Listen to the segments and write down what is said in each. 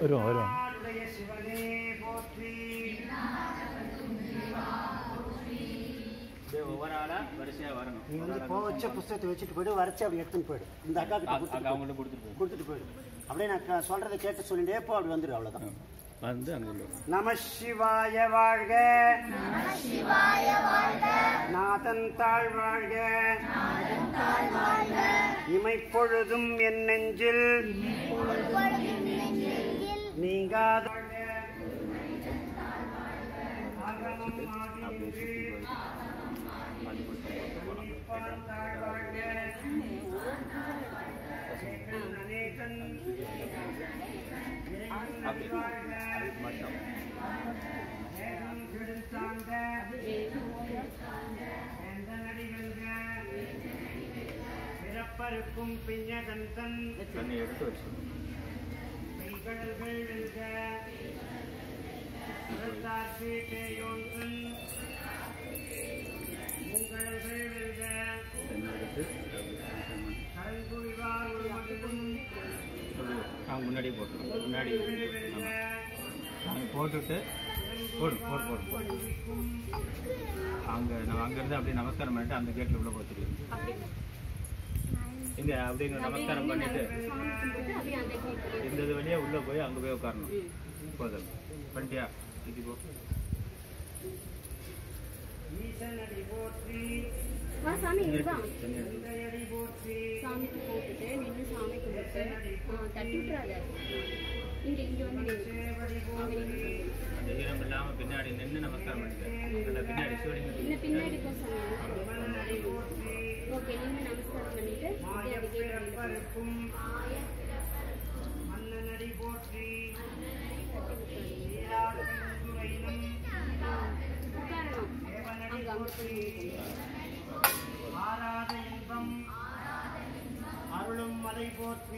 வருவோம் வருவோம் நாடுடைய சிவனே போற்றி அப்படியே ஒவ்வொரு ஆளா வரிசையா வரணும் நீ வந்து போ வச்ச புஸ்தகத்தை வச்சுட்டு போயிடு வரைச்சு அப்படி எடுத்துன்னு போயிடு இந்த அக்கா கிட்ட அக்கா கொடுத்துட்டு அவங்கள்ட்ட கொடுத்துட்டு போயிரு. கொடுத்துட்டு போயிடு அப்படியே நான் க- சொல்றதை கேட்டு சொல்லிட்டே போ அப்படி வந்துடு அவ்வளவுதான் வந்து அங்க உள்ள நம சிவாய வாழ்க நாதன் தாழ் வாழ்க இமைப்பொழுதும் என் நெஞ்சில் நீங்காத அகமும் ஆகின்று இப்பான் தாழ் வாழ்க அநேகன் அப்படி அதுக்கு மட்டும் வேகம் கெடுத்தாண்ட எந்தனடி வெல்க பிறப்பருக்கும் பிஞ்சகந்தன் தண்ணி எடுத்து வச்சு மெய்கடல்கள் வெல்க புறத்தார் பீட்டையோன்றன் உங்கடல்கள் வெல்க தண்ணி எடுத்து அப்படி function பண்ணி கடல்குழிவார் உருவதும் சொல்லுவோம். அவங்க முன்னாடியே போட்டுருவோம் முன்னாடி வெல்க நாங்கள் போட்டுட்டு போடு போடு போடு போடு அங்கே நம்ம அங்கேருந்து அப்படியே நமஸ்காரம் பண்ணிட்டு அந்த கேட்டில் உள்ள போத்துருவோம் இங்கே அப்படியே நமஸ்காரம் பண்ணிட்டு இந்த இது வழியாக உள்ளே போய் அங்கே போய் உட்காரணும் போதும் பண்ணிட்டியா இது போ ஈசனடி போற்றி வா சாமி இங்க வா தண்ணி எடுத்து இந்தையடி போற்றி சாமிக்கு போட்டுட்டு நின்று சாமி கும்பிட்டு ஆ, தட்டி விட்டுறாத இங்க இங்க வந்து நில்லு. சேவடி அங்க போற்றி நில்லு. அந்த ஈரம் இல்லாமல் பின்னாடி நின்று நமஸ்காரம் பண்ணிட்டு அந்த பின்னாடி சிவலிங்க இன்னும் பின்னாடி போ சாமி மன்னடி போற்றி ஓகே நின்று நமஸ்காரம் பண்ணிட்டு அப்படியே அதுக்கே பண்ணிட்டு மாயப்பிறப்பருக்கும் மன்னனடி போற்றி நீராடுவைனும் உட்காரணும் அங்க அங்க போய் ஆராத இன்பம் அருளும் மலை போற்றி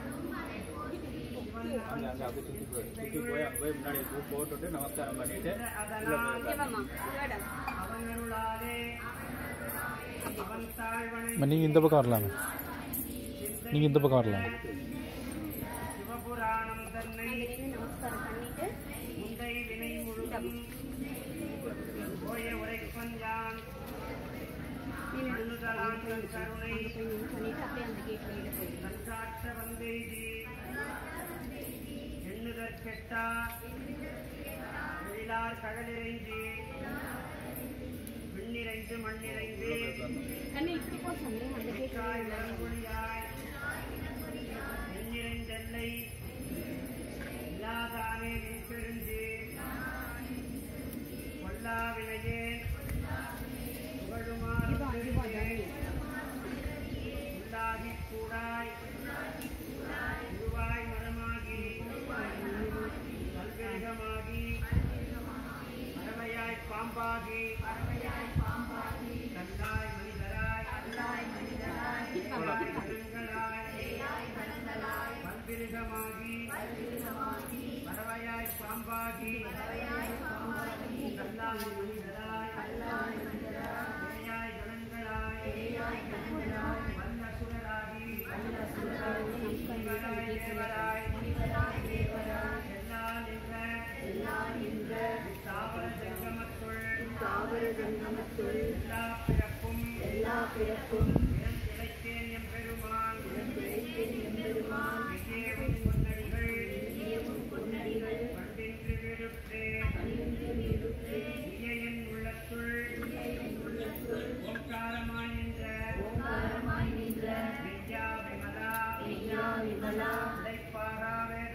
அங்கே அங்கே அப்படியே சுற்றி போய் சுற்றி போய் அங்கே போய் முன்னாடி பூ போட்டுட்டு நமஸ்காரம் பண்ணிட்டு உள்ள போய் இங்க உட்காரணும். வாம்மா இங்க வாடா அவனருளாலே அவன் தாழ்வனை நீங்கள் இந்த பக்கம் வரலாங்க நீங்கள் இந்த பக்கம் வரலாம் சிவபுராணம் தன்னை அங்க நின்று நமஸ்காரம் பண்ணிட்டு முந்தை வினை முழுதும் போய உரைப்பன் யான் நின்று அண்ணுதலான் தன் கருணை அங்க போய் நின்று பண்ணிட்டு அப்படியே அந்த கேட் வெளியில போயிடு கண்காட்ட வந்தெய்தி எண்ணுதற் கெட்டா எழிலார் கடலிறைஞ்சி விண்ணிறைந்து மண்ணிறைந்து கண்ணு இப்படி போ சாமி அந்த கேட் காய் வெளியில மரங்கொழியாய் எண்ணிறைந்தெல்லை இல்லாதானே நின்பெருந்து கொல்லாவினையே புகழுமாறு இவா இவா தானே உள்ளாகி கூடாய் உருவாய் மரமாகி பல்வேகமாகி பறவையாய் பாம்பாகி கல்லாய் மனிதராய் கொலாய் கருங்களாய் பல்விருகமாகி பறவையாய் பாம்பாகி கல்லாய் மனிதராய் பேயாய் ஜனங்களாய் வல்ல சுடராகி முனிவராய் தேவராய் எல்லாம் நின்ற தாவர ஜங்கமத்துள் எல்லா பிறப்பும் இழைத்தேன் எம்பெருமான் விஜயமும் பொன்னடிகள் பண்டின்று விடுத்தே இயையின் உள்ளத்துள் ஓங்காரமாய் நின்ற வித்யா விமலா உடைப்பாரா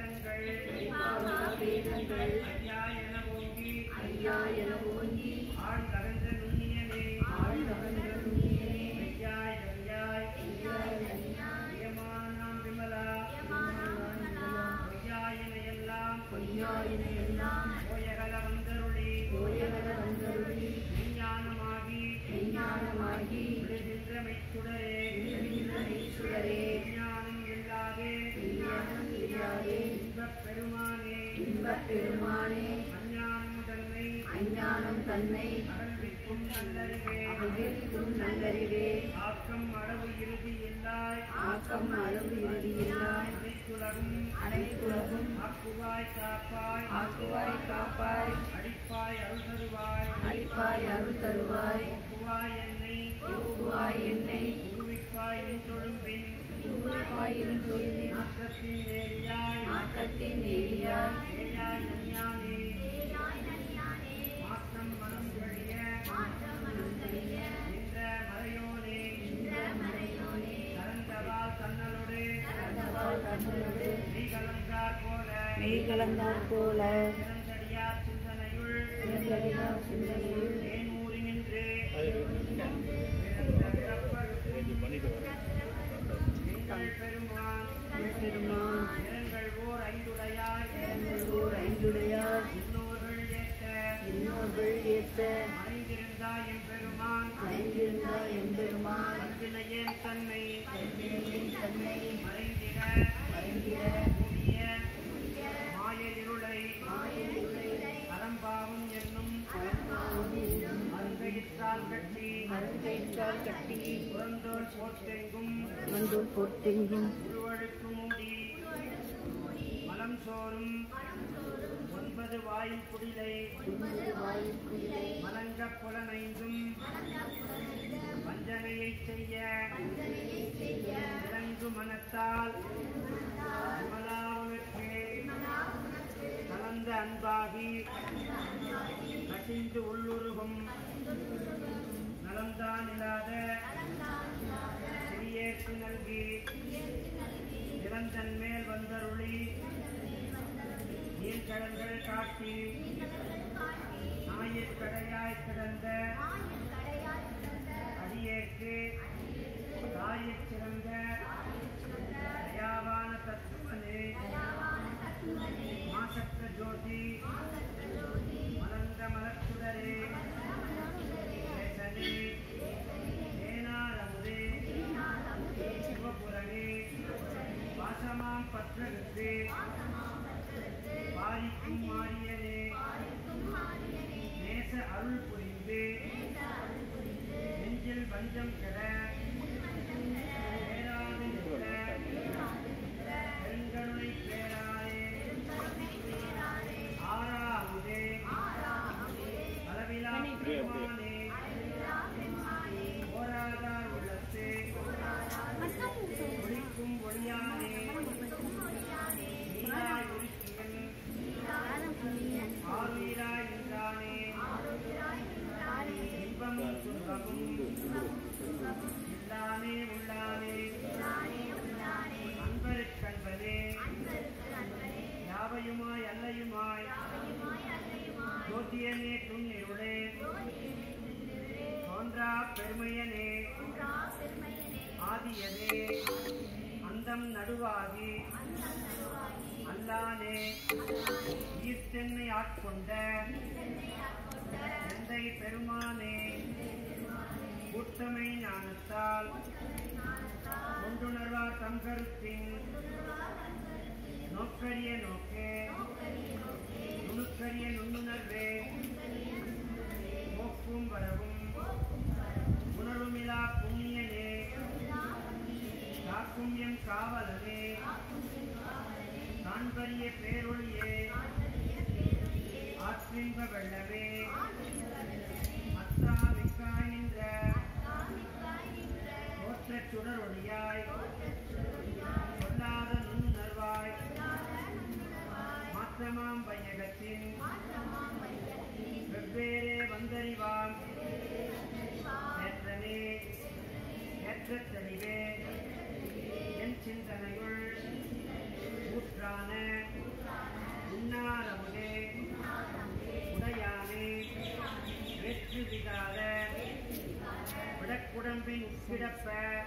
வேதங்கள் ஐயா என ஓங்கி ஆள் கலந்த நுண்ணியனே ஐயாய் ஐயாய் பிரியமானாம் விமலா பொய்யாயின எல்லாம் போயகல வந்தருளி விஞ்ஞானமாகி விழுகின்ற மெய்ச்சுடரே விஞ்ஞானம் இல்லாதே இன்பப் பெருமானே அஞ்ஞானம் தன்னை அஞ்ஞானம் தன்னை அகழ்விக்கும் விதிக்கும் நல்லறிவே விதிக்கும் நல்லறிவே ஆக்கம் அளவு இறுதி இல்லாய் ஆக்கம் அளவு இறுதியில்லாய் அனைத்துலகும் அனைத்துலகும் ஆக்குவாய் காப்பாய் ஆக்குவாய் காப்பாய் அடிப்பாய் அருள் தருவாய் அளிப்பாய் அருள் தருவாய் போக்குவாய் என்னை ஊக்குவாய் என்னை உருவிப்பாய் நின்றொழும்பின் ஊக்குவாய் இருந்தொழிலின் ஆக்கத்தின் நேரியாய் ஆக்கத்தின் நெறியாய் ஏயாய் நஞ்ஞானே மாற்றம் மனம் கழிய நின்ற மறையோனே கலந்தவால் தன்னலோடு தன்னோடு மெய் கலந்தார் போல மெய் கலந்தார் போல சிறந்தடியார் சிந்தனையுள் சிறந்தடியார் சிந்தனையில் தேனூறி நின்று எங்கள் பெருமான் பெருமான் இரங்கள் ஓர் ஐந்துடையாய் ஓர் ஐந்துடையார் இன்னோர்கள் ஏற்ற இன்னோர்கள் ஏற்ற மறைந்திருந்தாய் என் பெருமான் மறைந்திருந்தார் எம்பெருமான் அன்பினையேன் தன்னை தன்னை மறைந்திட மறைந்திட கூடிய மாய இருளை அறம்பாவும் என்னும் அருங்கையிற்றால் கட்டி மரங்கயிற்றால் கட்டி புறந்தோல் போற்றெங்கும் மண்டூர் பொட்டெங்கும் உருவழுக்கு மூடி மலம் சோறும் ஒன்பது வாயில் குடிலை மலங்க புலனைந்தும் வஞ்சனையைச் செய்ய இறங்கு மனத்தால் விமலாவுனக்கு கலந்த அன்பாகி கசிந்து உள்ளுருகும் நலம்தான் இல்லாத சிறியேற்று நல்கி நிரந்தன் மேல் வந்தருளி நீர்க்கடல்கள் காட்டி நாயிற்கடையாய் கிடந்த அடியேற்கு தாயிற் சிறந்த தயாவான தத்துவனே மாசற்ற ஜோதி மலர்ந்த மலர்ச்சுடரே நேசனே தேனாரமுதே சிவபுரனே வாசமாம் பற்றகத்தே வாரிக்கும் மாறியனே நேச அருள் புரிந்து நெஞ்சில் வஞ்சம் கெட பேராது நிற்க பெருங்கருணை பேராரே ஆறாமுதே அளவிலா பெருமானே ஓராதார் உள்ளத்தே ஒளிக்கும் ஒளியானே நீராய் ஒளிக்கியன் ஆறுயிராய் நின்றானே இன்பமும் துன்பமும் இல்லானே உள்ளானே அன்பருக்கன்பனே யாவையுமாய் அல்லையுமாய் ஜோதியனே துண்ணிருளே தோன்றா பெருமையனே ஆதியனே அந்தம் நடுவாகி அல்லானே ஈர்த்தென்னை ஆட்கொண்ட எந்தை பெருமானே கூட்டமை ஞானத்தால் கொண்டுணர்வார் தம் கருத்தின் நோக்கரிய நோக்கே நுணுக்கரிய நுண்ணுணர்வே போக்கும் வரவும் உணர்வுமிலா புண்ணியனே காக்கும் எம் காவலனே காண்பரிய பேரொழியே ஆற்றின்ப வெள்ளவே அத்தா விக்காய் நின்ற தோற்றச் சுடரொளியாய் சொல்லாத நுண்ணுணர்வாய் மாற்றமாம் பையகத்தின் வெவ்வேறே வந்தறிவாம் ஏற்றனே ஏற்ற தெளிவே என் சிந்தனையுள் ஊற்றான உண்ணாரமுதே உடையானே வேற்று விகார விடக்குடம்பின் உட்கிடப்ப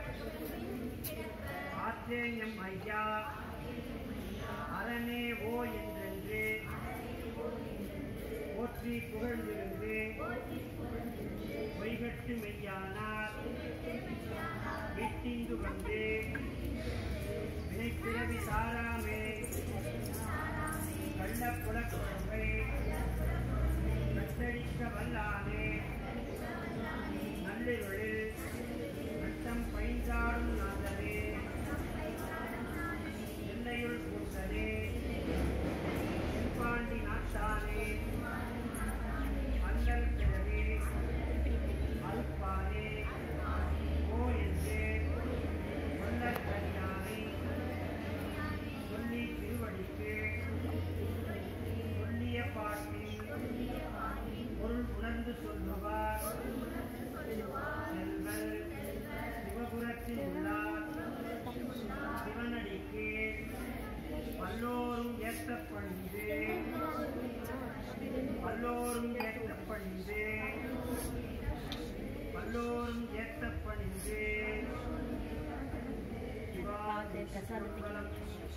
ஆற்றேயம் ஐயா அரணே ஓ என்றென்று போற்றி புகழ்ந்திருந்து பொய்கட்டு மெய்யானார் வீட்டிங்கு வந்து வினைப்பிறவி சாராமே கள்ள புலக்குழம்பை கட்டடிக்க வல்லானே பிரசாதத்துக்கு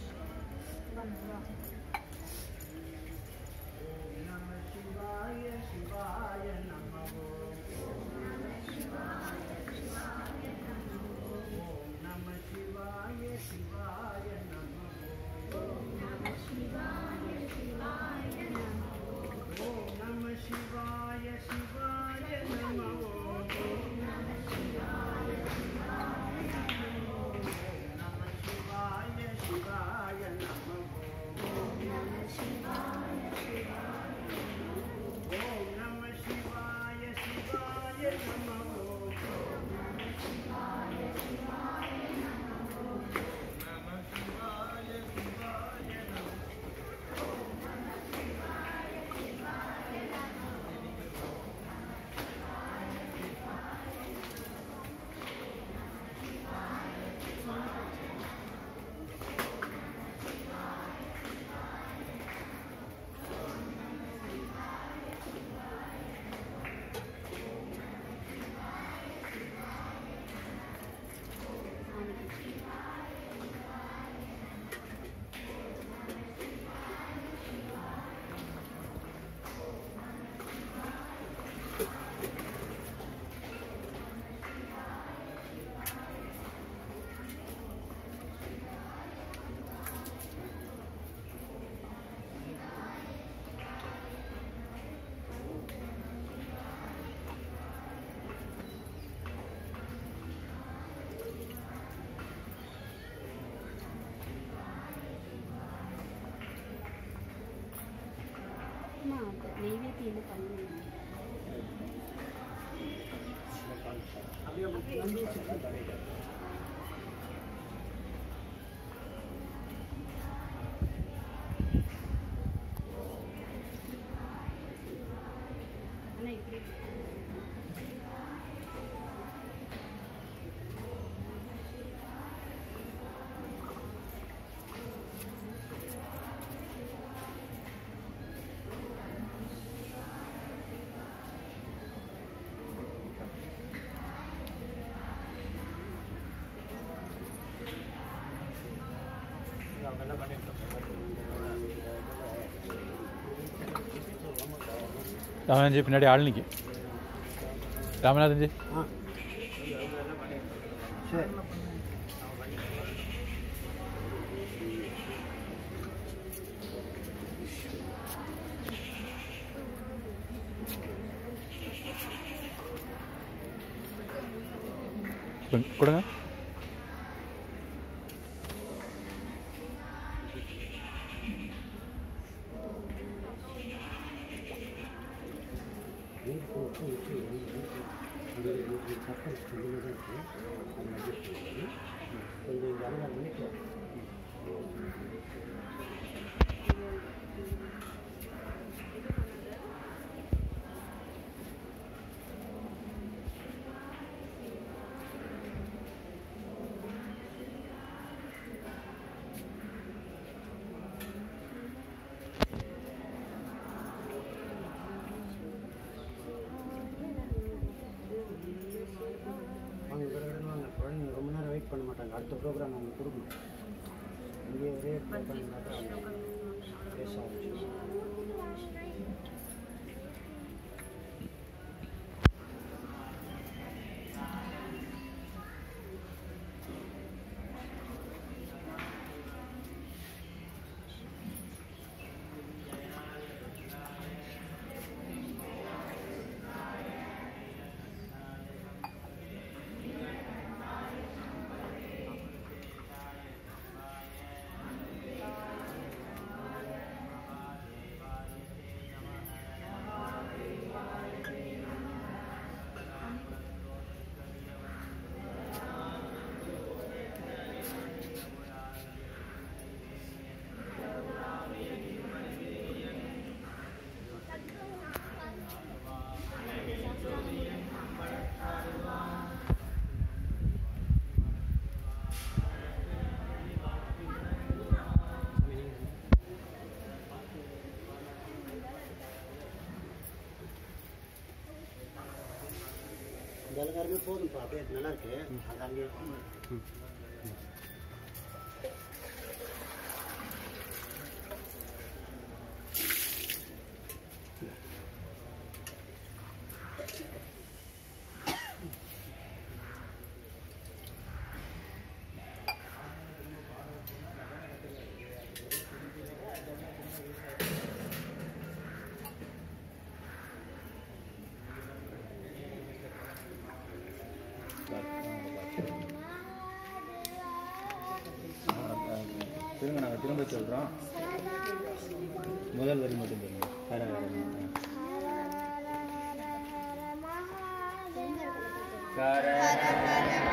அம்மா அது நெய்வேத்தியம் என்ன பண்ணுவீங்க அண்ணா இப்படி ராமநாதன்ஜி பின்னாடி ஆள் நிற்கி ராமநாதன்ஜி ஆ சரி கொடு- கொடுங்க கொஞ்சம் இங்கே அலங்காரம் பண்ணிட்டு வாங்க கடகடன்னு வாங்க குழந்தைங்க ரொம்ப நேரம் வெயிட் பண்ண மாட்டாங்க அடுத்த ப்ரோக்ராம் அவங்க கொடுக்கணும் இங்கே ஒரே இடத்துல உட்காந்துனாக்கா அவங்க பேச ஆரம்பிச்சிடும் இந்த அலங்காரமே போதும்ப்பா அப்படியே நல்லா இருக்கு அது அங்கே இருங்க நாங்கள் திரும்ப சொல்கிறோம் முதல் வரி மட்டும் சொல்லுங்க வேற வேற என்ன? கர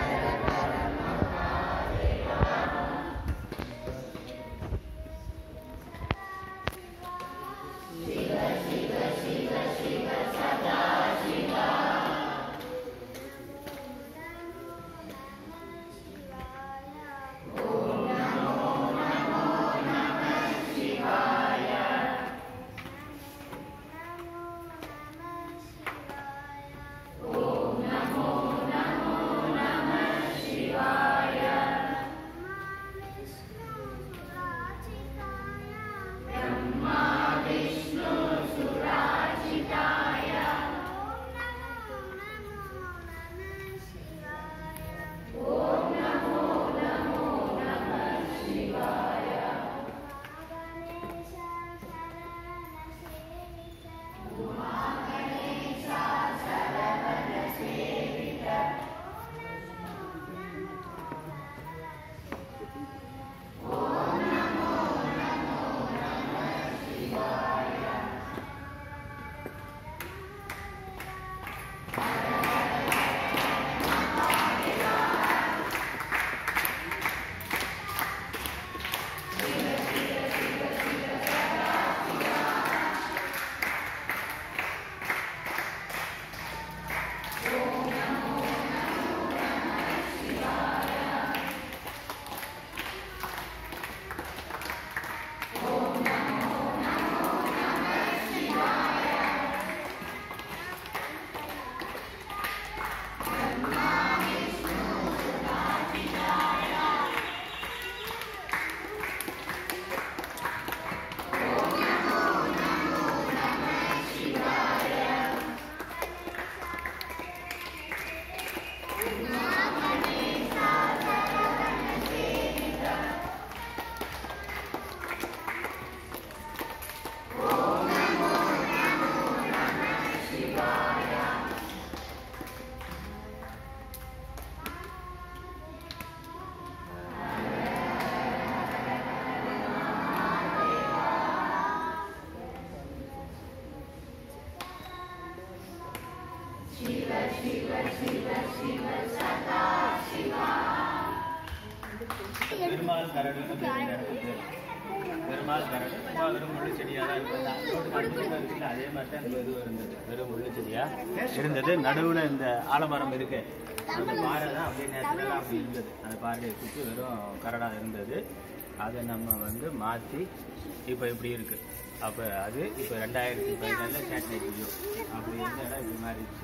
பெருமாள் கரடு வந்து இந்த இடத்துக்கு பெருமாள் கரடு சும்மா வெறும் முள்ளு செடியாக தான் இருந்தது அதோட நடுவில் இருக்குல்ல அதே மாதிரி தான் இந்த இது இருந்தது வெறும் முள்ளு செடியா இருந்தது நடுவில் இந்த ஆலமரம் இருக்கு அந்த பாறை தான் அப்படியே நேரத்தில் அப்படி இருந்தது அந்த பாறையை சுற்றி வெறும் கரடாக இருந்தது அதை நம்ம வந்து மாற்றி இப்போ இப்படி இருக்கு அப்போ அது இப்போ ரெண்டாயிரத்தி பதினாலில் சேட்டலைட் வியூ அப்படி இருந்த இடம் இப்படி மாறிடுச்சு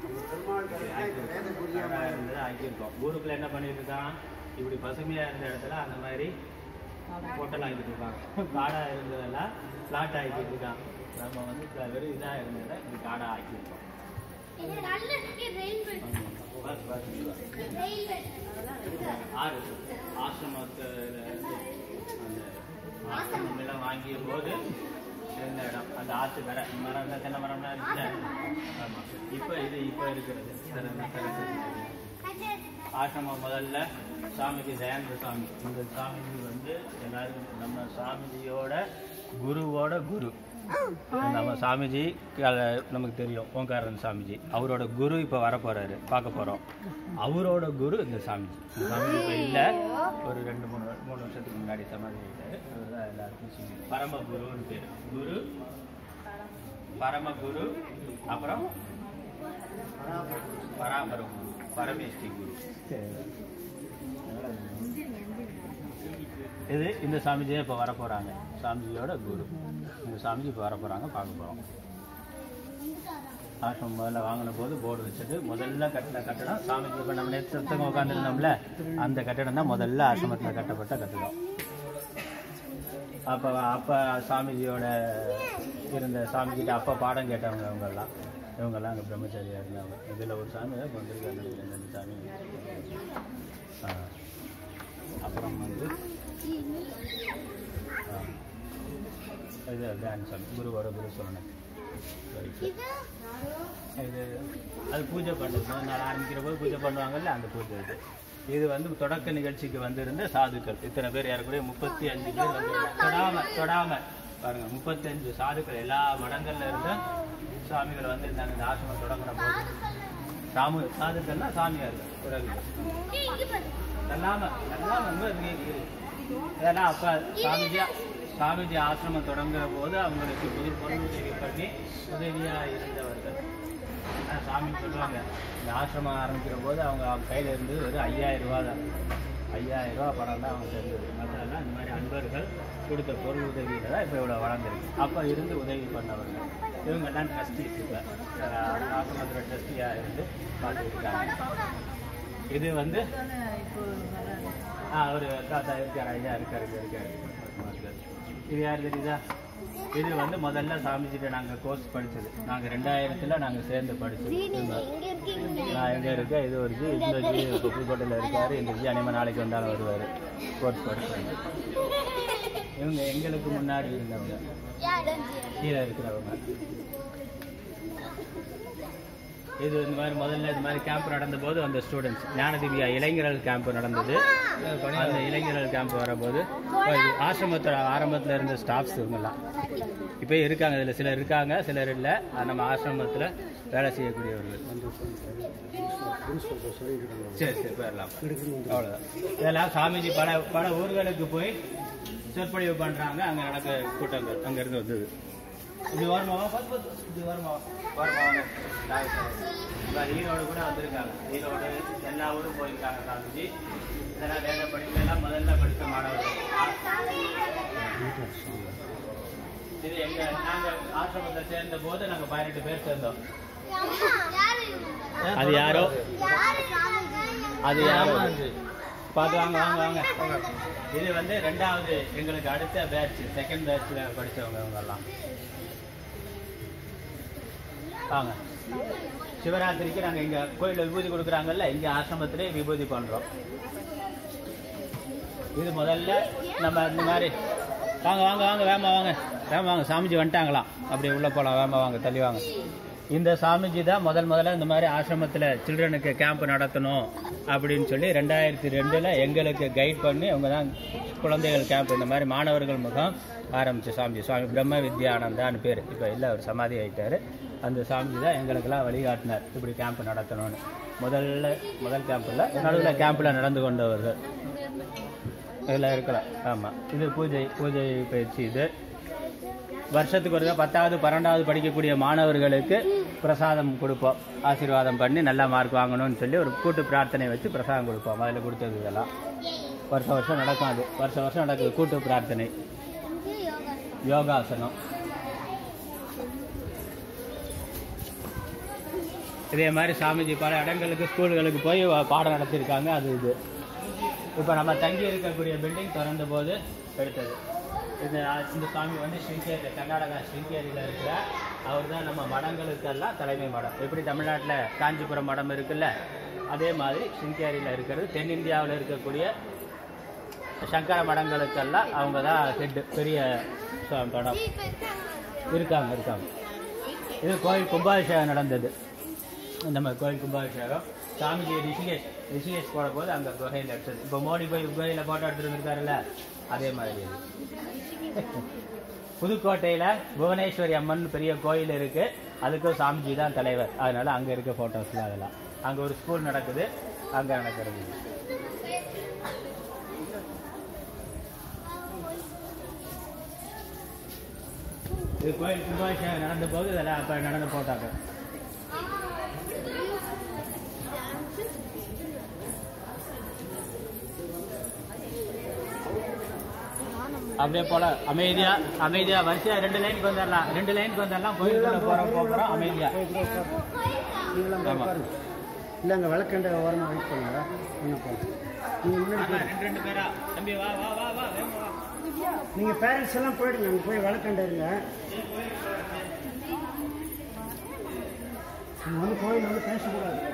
கரடாக இருந்தது ஆக்கியிருக்கோம் ஊருக்குள்ள என்ன பண்ணிட்டு இருக்கான் இப்படி பசுமையாக இருந்த இடத்துல அந்த மாதிரி ஹோட்டல் ஆகிட்டு இருக்காங்க காடாக இருந்ததெல்லாம் ஃப்ளாட் ஆகிட்டு இருக்கான் நம்ம வந்து இப்ப வெறும் இதாக இருந்ததை இப்படி காடாக ஆக்கியிருக்கோம் பஸ் பஸ் ஆறு ஆசிரமத்தில் இருந்து அந்த ஆசிரமம் எல்லாம் வாங்கிய போது இருந்த இடம் அந்த ஆற்று கரை மரம் இந்த தென்னை மரம்லாம் இருக்குல்ல ஆமாம் இப்போ இது இப்போ இருக்கிறது திறந்த திறந்து ஆசிரமம் முதல்ல சாமிக்கு தயானந்த சாமி இந்த சாமிஜி வந்து எல்லாரும் நம்ம சாமிஜியோட குருவோட குரு நம்ம சாமிஜி க- நமக்கு தெரியும் ஓங்காரன் சாமிஜி அவரோட குரு இப்போ வரப்போறாரு பார்க்க போகிறோம் அவரோட குரு இந்த சாமிஜி இந்த சாமிஜி இப்போ இல்லை ஒரு ரெண்டு மூணு மூணு வருஷத்துக்கு முன்னாடி சமாதி ஆயிட்டாரு அதுதான் எல்லாருக்கும் சொல்லி பரமகுருன்னு பேர் குரு பரமகுரு அப்புறம் பராபர குரு பரமேஸ்வரி குரு இது இந்த சாமிஜியே இப்போ வர போகிறாங்க சாமிஜியோட குரு இந்த சாமிஜி இப்போ வர போகிறாங்க பார்க்க போகிறோம் ஆசிரமம் முதல்ல வாங்கின போது போர்டு வச்சது முதல்ல கட்டின கட்டடம் சாமிஜி இப்போ நம்ம நேற்று உட்காந்துருந்தோம்ல அந்த கட்டடம் தான் முதல்ல ஆசிரமத்தில் கட்டப்பட்ட கட்டடம் அப்போ அப்போ சாமிஜியோட இருந்த சாமிகிட்ட அப்போ பாடம் கேட்டவங்க இவங்கெல்லாம் இவங்கெல்லாம் அங்கே பிரம்மச்சாரியாக இருந்தாங்க இதில் ஒரு சாமி தான் வந்திருக்காங்க ரெண்டு சாமி ஆ. அப்புறம் வந்து ஆ. இது தியான சாமி குருவோட குரு சொல்லணும் இது அது பூஜை பண்ணுறது நாள் ஆரம்பிக்கிற போது பூஜை பண்ணுவாங்கல்ல அந்த பூஜை இது இது வந்து தொடக்க நிகழ்ச்சிக்கு வந்திருந்த சாதுக்கள் இத்தனை பேர் ஏறக்கூடிய முப்பத்தி அஞ்சு பேர் வந்து தொடாம தொடாம பாருங்க முப்பத்தஞ்சு சாதுக்கள் எல்லா மடங்கள்ல இருந்து சுவாமிகள் வந்திருந்தாங்க இந்த ஆசிரமம் தொடங்கின போது சாமு சாதுக்கள்னா சாமியார்கள் பிறகு எல்லாம எல்லாம் ரொம்ப இருக்கு. இதெல்லாம் அப்ப சாமிஜி சாமிஜி ஆசிரமம் தொடங்குற போது அவங்களுக்கு புது பொருள் உதவி பண்ணி உதவியா இருந்தவர்கள் ஆனா சாமி சொல்லுவாங்க இந்த ஆசிரமம் ஆரம்பிக்கிற போது அவங்க அவங்க கையில இருந்து ஒரு ஐயாயிரம் ரூபா தான் ஐயாயிரம் ரூபா பணம் தான் அவங்க சேர்ந்தது மற்றெல்லாம் இந்த மாதிரி அன்பர்கள் கொடுத்த பொருள் உதவியில தான் இப்போ இவ்வளோ வளர்ந்துருக்கு அப்போ இருந்து உதவி பண்ணவர்கள் இவங்க எல்லாம் ட்ரஸ்டிஸ் இப்போ ஆசிரமத்தில் ட்ரஸ்டியாக இருந்து பார்த்துருக்காங்க இது வந்து இப்போ வராது ஆ ஒரு தாத்தா இருக்கார் ஐயா இருக்காரு இருக்காரு இது யார் தெரியுதா இது வந்து முதல்ல சாமிஜிட்ட நாங்கள் கோர்ஸ் படிச்சது நாங்கள் ரெண்டாயிரத்துல நாங்கள் சேர்ந்து படிச்சது இருந்தோம். நான் எங்க இருக்க இது ஒரு ஜி இந்த ஜி இப்போ புதுக்கோட்டையில் இருக்காரு இந்த ஜி அனிமா நாளைக்கு வந்தாலும் வருவார் கோர்ஸ் படிச்சாங்க இவங்க எங்களுக்கு முன்னாடி இருந்தவங்க கீழே இருக்கிறவங்க இது இந்த மாதிரி முதல்ல இந்த மாதிரி கேம்ப் நடந்த போது அந்த ஸ்டூடெண்ட்ஸ் ஞானதிவியா இளைஞர்கள் கேம்ப் நடந்தது அந்த இளைஞர்கள் கேம்ப் வரும்போது இது ஆசிரமத்தோட ஆரம்பத்தில் இருந்த ஸ்டாஃப்ஸ் இவங்கெல்லாம் இப்போ இருக்காங்க இதில் சிலர் இருக்காங்க சிலர் இல்லை நம்ம ஆசிரமத்தில் வேலை செய்யக்கூடியவர்கள் பிரின்ஸ்பல் சொல்லிட்டு இருக்காங்க சரி சரி போயிடலாம் எடுக்கணும் வந்து அவ்வளோதான் இதெல்லாம் சாமிஜி பல பல ஊர்களுக்கு போய் சொற்பொழிவு பண்ணுறாங்க அங்கே நடக்க கூட்டங்கள் அங்கேருந்து வந்தது இது வருமாவா பத்து பத்து இது வருமாவா வருமாவா ஈரோடு கூட வந்திருக்காங்க ஈரோடு எல்லா ஊரும் போயிருக்காங்க சாமிஜி இதெல்லாம் வேத படிக்கலாம் முதல்ல படித்த மாணவர்கள் இது எங்க நாங்க ஆசிரமத்தை சேர்ந்த போது நாங்க பதினெட்டு பேர் சேர்ந்தோம் அது யாரோ அது யாரோ பார்த்து வாங்க வாங்க வாங்க இது வந்து ரெண்டாவது எங்களுக்கு அடுத்த பேட்ச் செகண்ட் பேட்ச்ல படிச்சவங்க அவங்க எல்லாம் வாங்க சிவராத்திரிக்கு நாங்க இங்க கோயில்ல விபூதி கொடுக்குறாங்கல்ல இங்க ஆசிரமத்திலே விபூதி பண்றோம் இது முதல்ல நம்ம இந்த மாதிரி வாங்க வாங்க வாங்க வேமா வாங்க வேமா வாங்க சாமிஜி வந்துட்டாங்களாம் அப்படியே உள்ள போலாம் வேமா வாங்க தள்ளி வாங்க இந்த சாமிஜி தான் முதல் முதல்ல இந்த மாதிரி ஆசிரமத்தில் சில்ட்ரனுக்கு கேம்ப் நடத்தணும் அப்படின்னு சொல்லி ரெண்டாயிரத்தி ரெண்டில் எங்களுக்கு கைட் பண்ணி அவங்க தான் குழந்தைகள் கேம்ப் இந்த மாதிரி மாணவர்கள் முகாம் ஆரம்பிச்ச சாமிஜி சுவாமி பிரம்ம வித்யானந்தான்னு பேர் இப்போ இல்லை அவர் சமாதி ஆயிட்டாரு அந்த சாமிஜி தான் எங்களுக்கெல்லாம் வழிகாட்டினார் இப்படி கேம்ப் நடத்தணும்னு முதல்ல முதல் கேம்பில் நடுவில் கேம்பில் நடந்து கொண்டவர்கள் இதெல்லாம் இருக்கலாம் ஆமாம் இது பூஜை பூஜை பயிற்சி இது வருஷத்துக்கு ஒரு தடவை பத்தாவது பன்னெண்டாவது படிக்கக்கூடிய மாணவர்களுக்கு பிரசாதம் கொடுப்போம் ஆசீர்வாதம் பண்ணி நல்ல மார்க் வாங்கணும்னு சொல்லி ஒரு கூட்டு பிரார்த்தனை வச்சு பிரசாதம் கொடுப்போம் அதில் கொடுத்தது இதெல்லாம் வருஷம் வருஷம் நடக்கும் அது வருஷம் வருஷம் நடக்குது கூட்டு பிரார்த்தனை யோகாசனம் இதே மாதிரி சாமிஜி பல இடங்களுக்கு ஸ்கூல்களுக்கு போய் வ- பாடம் நடத்தியிருக்காங்க அது இது இப்போ நம்ம தங்கி இருக்கக்கூடிய பில்டிங் திறந்த போது எடுத்தது இந்த இந்த சாமி வந்து ஸ்ரீங்கேரி கர்நாடகா ஸ்ரீங்கேரியில் இருக்கிற அவர் தான் நம்ம மடங்களுக்கெல்லாம் தலைமை மடம் எப்படி தமிழ்நாட்டில் காஞ்சிபுரம் மடம் இருக்குல்ல அதே மாதிரி ஸ்ரீங்கேரியில் இருக்கிறது தென்னிந்தியாவில் இருக்கக்கூடிய சங்கர மடங்களுக்கெல்லாம் அவங்க தான் ஹெட் பெரிய ச- மடம் இருக்காங்க இருக்காங்க இது கோயில் கும்பாபிஷேகம் நடந்தது நம்ம கோயில் கும்பாபிஷேகம் சாமிஜி ரிஷிகேஷ் ரிஷிகேஷ் போட போது அங்கே குகையில் எடுத்தது இப்போ மோடி போய் குகையில் ஃபோட்டோ எடுத்துட்டு இருக்காருல்ல அதே மாதிரி இது. புதுக்கோட்டையில் புவனேஸ்வரி அம்மன் பெரிய கோயில் இருக்கு அதுக்கும் சாமிஜி தான் தலைவர் அதனால அங்கே இருக்க ஃபோட்டோஸ்லாம் அதெல்லாம் அங்கே ஒரு ஸ்கூல் நடக்குது அங்கே நடக்கிறது இது. இது கோயில் கும்பாபிஷேகம் நடந்த போது இதெல்லாம் அப்போ நடந்த போட்டாங்க அப்படியே போல அமைதியா அமைதியா வரிசையா ரெண்டு லைனுக்கு வந்துடலாம் ரெண்டு லைனுக்கு வந்துடலாம் கோயிலுக்குள்ள போறோம் போறோம் அமைதியா நீங்களாம் ஆமா. பாருங்க இல்லை அங்கே விளக்கண்ட ஓரமாக வெயிட் பண்ணுங்க என்ன போகலாம் நீங்கள் முன்னாடி ஆமா, ரெண்டு ரெண்டு பேரா தம்பி வா வா வா வா வேகமா வா நீங்கள் பேரண்ட்ஸ் எல்லாம் போயிடுங்க அங்கே போய் விளக்கண்ட இருங்க நீங்கள் வந்து கோயில் வந்து பேசக்கூடாது